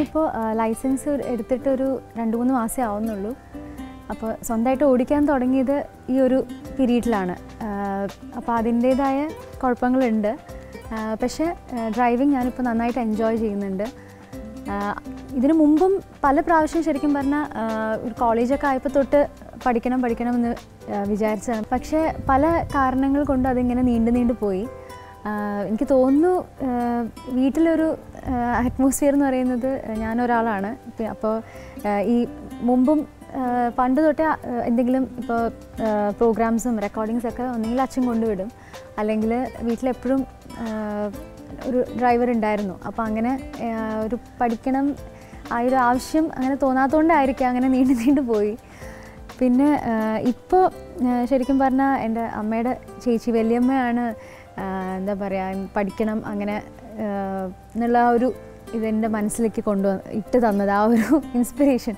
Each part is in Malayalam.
ഞാനിപ്പോൾ ലൈസൻസ് എടുത്തിട്ട് ഒരു രണ്ട് മൂന്ന് മാസമേ ആവുന്നുള്ളൂ അപ്പോൾ സ്വന്തമായിട്ട് ഓടിക്കാൻ തുടങ്ങിയത് ഈ ഒരു പീരീഡിലാണ് അപ്പോൾ അതിൻ്റേതായ കുഴപ്പങ്ങളുണ്ട് ആ, പക്ഷേ ഡ്രൈവിംഗ് ഞാനിപ്പോൾ നന്നായിട്ട് എൻജോയ് ചെയ്യുന്നുണ്ട് ആ, ഇതിനു മുമ്പും പല പ്രാവശ്യം ശരിക്കും പറഞ്ഞാൽ ഒരു കോളേജൊക്കെ ആയപ്പോൾ തൊട്ട് പഠിക്കണം പഠിക്കണം എന്ന് ആ, വിചാരിച്ചതാണ് പക്ഷേ പല കാരണങ്ങൾ കൊണ്ട് അതിങ്ങനെ നീണ്ടു നീണ്ടു പോയി ആ, എനിക്ക് തോന്നുന്നു ആ, വീട്ടിലൊരു അറ്റ്മോസ്ഫിയർ എന്ന് പറയുന്നത് ഞാനൊരാളാണ് പി- അപ്പോൾ ആ, ഈ മുമ്പും ആ, പണ്ട് തൊട്ടേ ആ, എന്തെങ്കിലും ഇപ്പോൾ പ്രോഗ്രാംസും റെക്കോർഡിങ്സ് ഒക്കെ ഒന്നെങ്കിൽ അച്ഛൻ കൊണ്ടുവിടും അല്ലെങ്കിൽ വീട്ടിലെപ്പോഴും ആ, ഒരു ഡ്രൈവർ ഉണ്ടായിരുന്നു അപ്പോൾ അങ്ങനെ ആ, ഒരു പഠിക്കണം ആ ഒരു ആവശ്യം അങ്ങനെ തോന്നാത്തതുകൊണ്ടായിരിക്കാം അങ്ങനെ നീണ്ടു നീണ്ടു പോയി പിന്നെ ഇപ്പോൾ ശരിക്കും പറഞ്ഞാൽ എൻ്റെ അമ്മയുടെ ചേച്ചി വല്യമ്മയാണ് ആ, എന്താ പറയുക പഠിക്കണം അങ്ങനെ ആ, എന്നുള്ള ആ ഒരു ഇതെൻ്റെ മനസ്സിലേക്ക് കൊണ്ടുവന്ന് ഇട്ട് തന്നത് ആ ഒരു ഇൻസ്പിറേഷൻ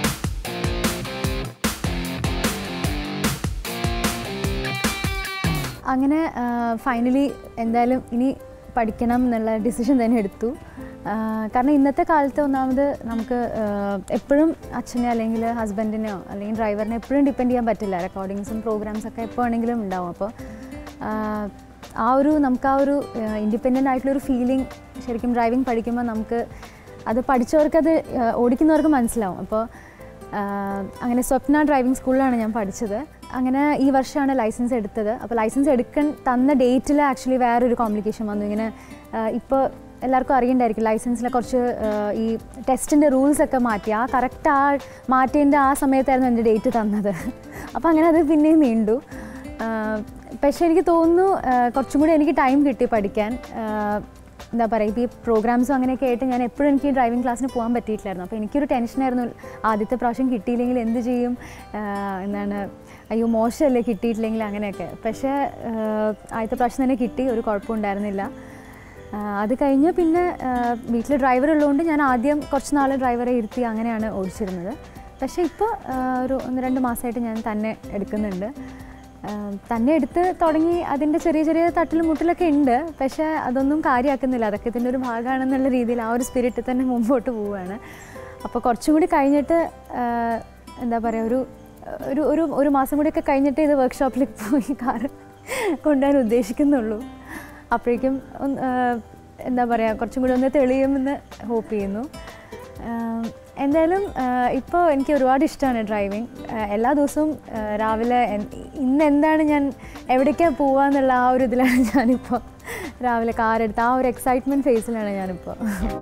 അങ്ങനെ ഫൈനലി എന്തായാലും ഇനി പഠിക്കണം എന്നുള്ള ഡിസിഷൻ തന്നെ എടുത്തു ആ, കാരണം ഇന്നത്തെ കാലത്ത് ഒന്നാമത് നമുക്ക് എപ്പോഴും അച്ഛനെ അല്ലെങ്കിൽ ഹസ്ബൻഡിനെയോ അല്ലെങ്കിൽ ഡ്രൈവറിനെ എപ്പോഴും ഡിപ്പെൻഡ് ചെയ്യാൻ പറ്റില്ല റെക്കോർഡിങ്സും പ്രോഗ്രാംസ് ഒക്കെ എപ്പോൾ വേണമെങ്കിലും ഉണ്ടാവും അപ്പോൾ ആ, ആ ഒരു നമുക്ക് ആ ഒരു ഇൻഡിപെൻഡൻ്റ് ആയിട്ടുള്ളൊരു ഫീലിംഗ് ശരിക്കും ഡ്രൈവിംഗ് പഠിക്കുമ്പോൾ നമുക്ക് അത് പഠിച്ചവർക്കത് ആ, ഓടിക്കുന്നവർക്ക് മനസ്സിലാവും അപ്പോൾ ആഹ് അങ്ങനെ സ്വപ്ന ഡ്രൈവിംഗ് സ്കൂളിലാണ് ഞാൻ പഠിച്ചത് അങ്ങനെ ഈ വർഷമാണ് ലൈസൻസ് എടുത്തത് അപ്പോൾ ലൈസൻസ് എടുക്കാൻ തന്ന ഡേറ്റിൽ ആക്ച്വലി വേറൊരു കോംപ്ലിക്കേഷൻ വന്നു ഇങ്ങനെ ഇപ്പോൾ എല്ലാവർക്കും അറിയണ്ടായിരിക്കും ലൈസൻസിലെ കുറച്ച് ആഹ് ഈ ടെസ്റ്റിൻ്റെ റൂൾസ് ഒക്കെ മാറ്റി ആ കറക്റ്റ് ആ മാറ്റേണ്ട ആ സമയത്തായിരുന്നു എൻ്റെ ഡേറ്റ് തന്നത് അപ്പോൾ അങ്ങനെ അത് പിന്നെയും നീണ്ടു ആഹ് പക്ഷേ എനിക്ക് തോന്നുന്നു ആഹ് കുറച്ചും കൂടി എനിക്ക് ടൈം കിട്ടി പഠിക്കാൻ ആഹ് എന്താ പറയുക ഇപ്പോൾ ഈ പ്രോഗ്രാംസും അങ്ങനെയൊക്കെ ആയിട്ട് ഞാൻ എപ്പോഴും എനിക്ക് ഡ്രൈവിംഗ് ക്ലാസ്സിന് പോകാൻ പറ്റിയിട്ടില്ലായിരുന്നു അപ്പോൾ എനിക്കൊരു ടെൻഷനായിരുന്നു ആദ്യത്തെ പ്രാവശ്യം കിട്ടിയില്ലെങ്കിൽ എന്ത് ചെയ്യും ആഹ് എന്താണ് അയ്യോ മോശമല്ലേ കിട്ടിയിട്ടില്ലെങ്കിൽ അങ്ങനെയൊക്കെ പക്ഷേ ആഹ് ആദ്യത്തെ പ്രാവശ്യം തന്നെ കിട്ടി ഒരു കുഴപ്പമുണ്ടായിരുന്നില്ല ആഹ് അത് കഴിഞ്ഞ് പിന്നെ വീട്ടിൽ ഡ്രൈവർ ഉള്ളതുകൊണ്ട് ഞാൻ ആദ്യം കുറച്ച് നാൾ ഡ്രൈവറെ ഇരുത്തി അങ്ങനെയാണ് ഓടിച്ചിരുന്നത് പക്ഷേ ഇപ്പോൾ ഒരു ഒന്ന് രണ്ട് മാസമായിട്ട് ഞാൻ തന്നെ എടുക്കുന്നുണ്ട് ആഹ് തന്നെ എടുത്ത് തുടങ്ങി അതിൻ്റെ ചെറിയ ചെറിയ തട്ടിലും മുട്ടിലൊക്കെ ഉണ്ട് പക്ഷേ അതൊന്നും കാര്യമാക്കുന്നില്ല അതൊക്കെ ഇതിൻ്റെ ഒരു ഭാഗമാണെന്നുള്ള രീതിയിൽ ആ ഒരു സ്പിരിറ്റിൽ തന്നെ മുമ്പോട്ട് പോവുകയാണ് അപ്പോൾ കുറച്ചും കൂടി കഴിഞ്ഞിട്ട് ആഹ് എന്താ പറയുക ഒരു ഒരു ഒരു ഒരു മാസം കൂടിയൊക്കെ കഴിഞ്ഞിട്ട് ഇത് വർക്ക്ഷോപ്പിലേക്ക് പോയി കാറ് കൊണ്ടുപോകാൻ ഉദ്ദേശിക്കുന്നുള്ളൂ അപ്പോഴേക്കും ഒന്ന് ആഹ് എന്താ പറയുക കുറച്ചും കൂടി ഒന്ന് തെളിയുമെന്ന് ഹോപ്പ് ചെയ്യുന്നു ആഹ് എന്തായാലും ഇപ്പോൾ എനിക്ക് ഒരുപാട് ഇഷ്ടമാണ് ഡ്രൈവിങ് എല്ലാ ദിവസവും ആഹ് രാവിലെ എൻ- ഇന്ന് എന്താണ് ഞാൻ എവിടേക്കാണ് പോവുക എന്നുള്ള ആ ഒരു ഇതിലാണ് ഞാനിപ്പോൾ രാവിലെ കാറെടുത്ത് ആ ഒരു എക്സൈറ്റ്മെൻറ്റ് ഫേസിലാണ് ഞാനിപ്പോൾ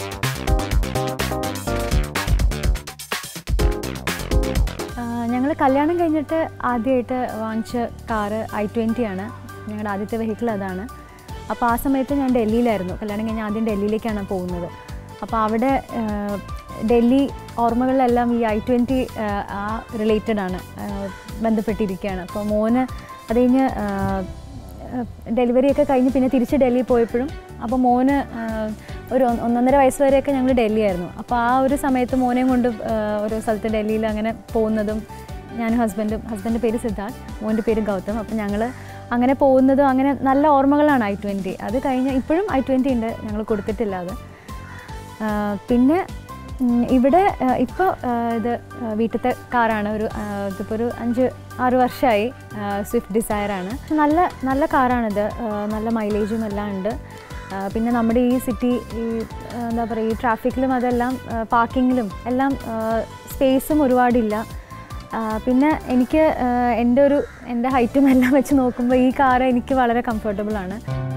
ഞങ്ങൾ കല്യാണം കഴിഞ്ഞിട്ട് ആദ്യമായിട്ട് വാങ്ങിച്ച കാറ് ഐ ട്വൻറ്റി ആണ് ഞങ്ങളുടെ ആദ്യത്തെ വെഹിക്കിൾ അതാണ് അപ്പോൾ ആ സമയത്ത് ഞാൻ ഡൽഹിയിലായിരുന്നു കല്യാണം കഴിഞ്ഞ് ആദ്യം ഡൽഹിയിലേക്കാണ് പോകുന്നത് അപ്പോൾ അവിടെ ആ, ഡൽഹി ഓർമ്മകളിലെല്ലാം ഈ ഐ ട്വൻറ്റി ആ റിലേറ്റഡ് ആണ് ആ, ബന്ധപ്പെട്ടിരിക്കുകയാണ് അപ്പോൾ മോന് അത് കഴിഞ്ഞ് ഡെലിവറി ഒക്കെ കഴിഞ്ഞ് പിന്നെ തിരിച്ച് ഡൽഹി പോയപ്പോഴും അപ്പോൾ മോന് ആ, ഒരു ഒന്ന് ഒന്നൊന്നര വയസ്സ് വരെയൊക്കെ ഞങ്ങൾ ഡൽഹി ആയിരുന്നു അപ്പോൾ ആ ഒരു സമയത്ത് മോനെയും കൊണ്ട് ആ, ഓരോ സ്ഥലത്ത് ഡൽഹിയിൽ അങ്ങനെ പോകുന്നതും ഞാനും ഹസ്ബൻഡും ഹസ്ബൻഡിൻ്റെ പേര് സിദ്ധാർത്ഥ് മോൻ്റെ പേര് ഗൗതം അപ്പോൾ ഞങ്ങൾ അങ്ങനെ പോകുന്നതും അങ്ങനെ നല്ല ഓർമ്മകളാണ് ഐ ട്വൻറ്റി അത് കഴിഞ്ഞ് ഇപ്പോഴും ഐ ട്വൻറ്റി ഉണ്ട് ഞങ്ങൾ കൊടുത്തിട്ടില്ല അത് ആ, പിന്നെ ഉം, ഇവിടെ ഇപ്പോൾ ഇത് ആ, വീട്ടിലത്തെ കാറാണ് ഒരു ആ, ഇതിപ്പോൾ ഒരു അഞ്ച് ആറ് വർഷമായി സ്വിഫ്റ്റ് ഡിസയറാണ് നല്ല നല്ല കാറാണിത് ആ, നല്ല മൈലേജും എല്ലാം ഉണ്ട് ആ, പിന്നെ നമ്മുടെ ഈ സിറ്റി ഈ ആ, എന്താ പറയുക ഈ ട്രാഫിക്കിലും അതെല്ലാം പാർക്കിങ്ങിലും എല്ലാം സ്പേസും ഒരുപാടില്ല ആ, പിന്നെ എനിക്ക് ആ, എൻ്റെ ഒരു എൻ്റെ ഹൈറ്റും എല്ലാം വെച്ച് നോക്കുമ്പോൾ ഈ കാറ് എനിക്ക് വളരെ കംഫർട്ടബിൾ ആണ്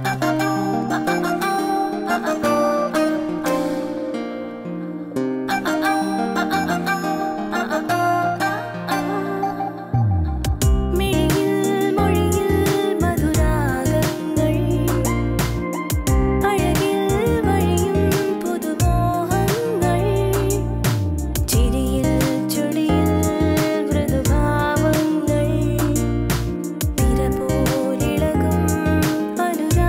മിഴിയിൽ മൊഴിയിൽ മധുരാഗങ്ങൾ അഴകിൽ വഴിയും പുതുമോഹങ്ങൾ ചിരിയിൽ ചുടിയിൽ മൃദുഭാവങ്ങൾ തിരപോലിളകും അനുരാഗങ്ങൾ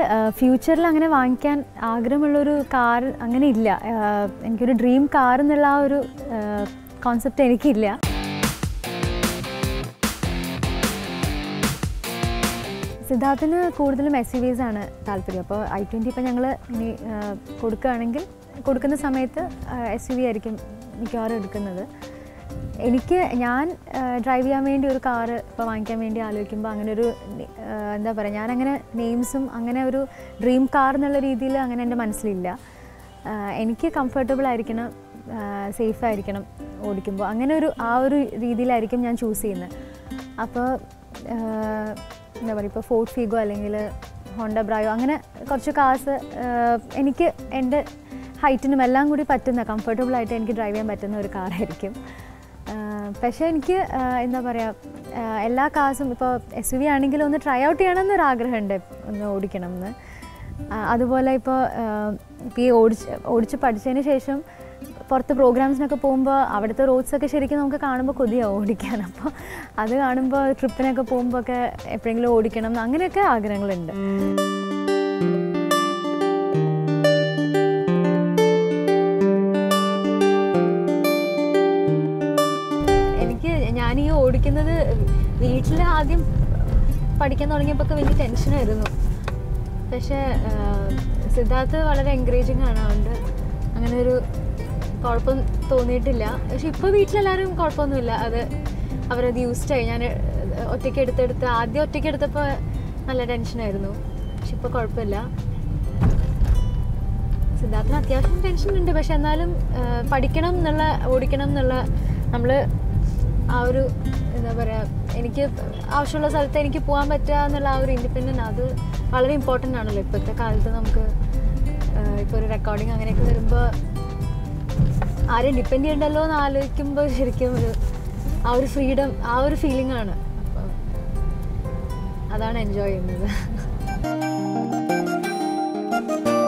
ഫ്യൂച്ചറിൽ അങ്ങനെ വാങ്ങിക്കാൻ ആഗ്രഹമുള്ളൊരു കാർ അങ്ങനെ ഇല്ല ആ, എനിക്കൊരു ഡ്രീം കാർ എന്നുള്ള ആ ഒരു കോൺസെപ്റ്റ് എനിക്കില്ല സിദ്ധാർത്ഥിന് കൂടുതലും എസ് യു വീസ് ആണ് താല്പര്യം അപ്പോൾ ഐ ട്വൻറ്റി ഇപ്പോൾ ഞങ്ങൾ ഇനി ആ, കൊടുക്കുകയാണെങ്കിൽ കൊടുക്കുന്ന സമയത്ത് എസ് യു വി ആയിരിക്കും മിക്കവാറും എടുക്കുന്നത് എനിക്ക് ഞാൻ ഡ്രൈവ് ചെയ്യാൻ വേണ്ടി ഒരു കാറ് ഇപ്പോൾ വാങ്ങിക്കാൻ വേണ്ടി ആലോചിക്കുമ്പോൾ അങ്ങനെ ഒരു ആ, എന്താ പറയുക ഞാനങ്ങനെ നെയിംസും അങ്ങനെ ഒരു ഡ്രീം കാർ എന്നുള്ള രീതിയിൽ അങ്ങനെ എൻ്റെ മനസ്സിലില്ല ആ, എനിക്ക് കംഫർട്ടബിൾ ആയിരിക്കണം സേഫ് ആയിരിക്കണം ഓടിക്കുമ്പോൾ അങ്ങനെ ഒരു ആ ഒരു രീതിയിലായിരിക്കും ഞാൻ ചൂസ് ചെയ്യുന്നത് അപ്പോൾ എന്താ പറയുക ഇപ്പോൾ ഫോർട്ട് ഫീഗോ അല്ലെങ്കിൽ ഹോണ്ട ബ്രായോ അങ്ങനെ കുറച്ച് കാസ് എനിക്ക് എൻ്റെ ഹൈറ്റിനും എല്ലാം കൂടി പറ്റുന്ന കംഫർട്ടബിൾ ആയിട്ട് എനിക്ക് ഡ്രൈവ് ചെയ്യാൻ പറ്റുന്ന ഒരു കാറായിരിക്കും പക്ഷേ എനിക്ക് ആ, എന്താ പറയുക ആ, എല്ലാ കാസും ഇപ്പോൾ എസ് യു വി ആണെങ്കിലും ഒന്ന് ട്രൈ ഔട്ട് ചെയ്യണമെന്നൊരു ആഗ്രഹമുണ്ട് ഒന്ന് ഓടിക്കണം എന്ന് ആ, അതുപോലെ ഇപ്പോൾ ഇപ്പോൾ ഈ ഓടിച്ച് ഓടിച്ച് പഠിച്ചതിന് ശേഷം പുറത്ത് പ്രോഗ്രാംസിനൊക്കെ പോകുമ്പോൾ അവിടുത്തെ റോഡ്സ് ഒക്കെ ശരിക്കും നമുക്ക് കാണുമ്പോൾ കൊതിയാവും ഓടിക്കാൻ അപ്പോൾ അത് കാണുമ്പോൾ ട്രിപ്പിനൊക്കെ പോകുമ്പോൾ ഒക്കെ എപ്പോഴെങ്കിലും ഓടിക്കണം എന്ന് അങ്ങനെയൊക്കെ ആഗ്രഹങ്ങളുണ്ട് എനിക്ക് ഞാൻ ഈ ഓടിക്കുന്നത് വീട്ടിൽ ആദ്യം പഠിക്കാൻ തുടങ്ങിയപ്പോൾ ഒക്കെ വലിയ ടെൻഷനായിരുന്നു പക്ഷേ ആഹ്, സിദ്ധാർത്ഥ് വളരെ എൻകറേജിങ് ആണ് അതുകൊണ്ട് അങ്ങനെ ഒരു കുഴപ്പം തോന്നിയിട്ടില്ല പക്ഷെ ഇപ്പോൾ വീട്ടിലെല്ലാവരും കുഴപ്പമൊന്നുമില്ല അത് അവരത് യൂസ്ഡ് ആയി ഞാൻ ഒറ്റയ്ക്ക് എടുത്തെടുത്ത് ആദ്യം ഒറ്റയ്ക്ക് എടുത്തപ്പോൾ നല്ല ടെൻഷനായിരുന്നു പക്ഷെ ഇപ്പോൾ കുഴപ്പമില്ല സിദ്ധാർത്ഥിന് അത്യാവശ്യം ടെൻഷൻ ഉണ്ട് പക്ഷെ എന്നാലും ആ, പഠിക്കണം എന്നുള്ള ഓടിക്കണം എന്നുള്ള നമ്മൾ ആ ഒരു എന്താ പറയുക എനിക്ക് ആവശ്യമുള്ള സ്ഥലത്ത് എനിക്ക് പോകാൻ പറ്റുക എന്നുള്ള ആ ഒരു ഇൻഡിപെൻഡൻ്റ് അത് വളരെ ഇമ്പോർട്ടൻ്റ് ആണല്ലോ ഇപ്പോഴത്തെ കാലത്ത് നമുക്ക് ഇപ്പോൾ ഒരു റെക്കോർഡിങ് അങ്ങനെയൊക്കെ വരുമ്പോൾ ആരെയും ഡിപ്പെൻഡ് ചെയ്യണ്ടല്ലോ എന്ന് ആലോചിക്കുമ്പോൾ ശരിക്കും ഒരു ആ ഒരു ഫ്രീഡം ആ ഒരു ഫീലിംഗ് ആണ് അപ്പം അതാണ് എൻജോയ് ചെയ്യുന്നത്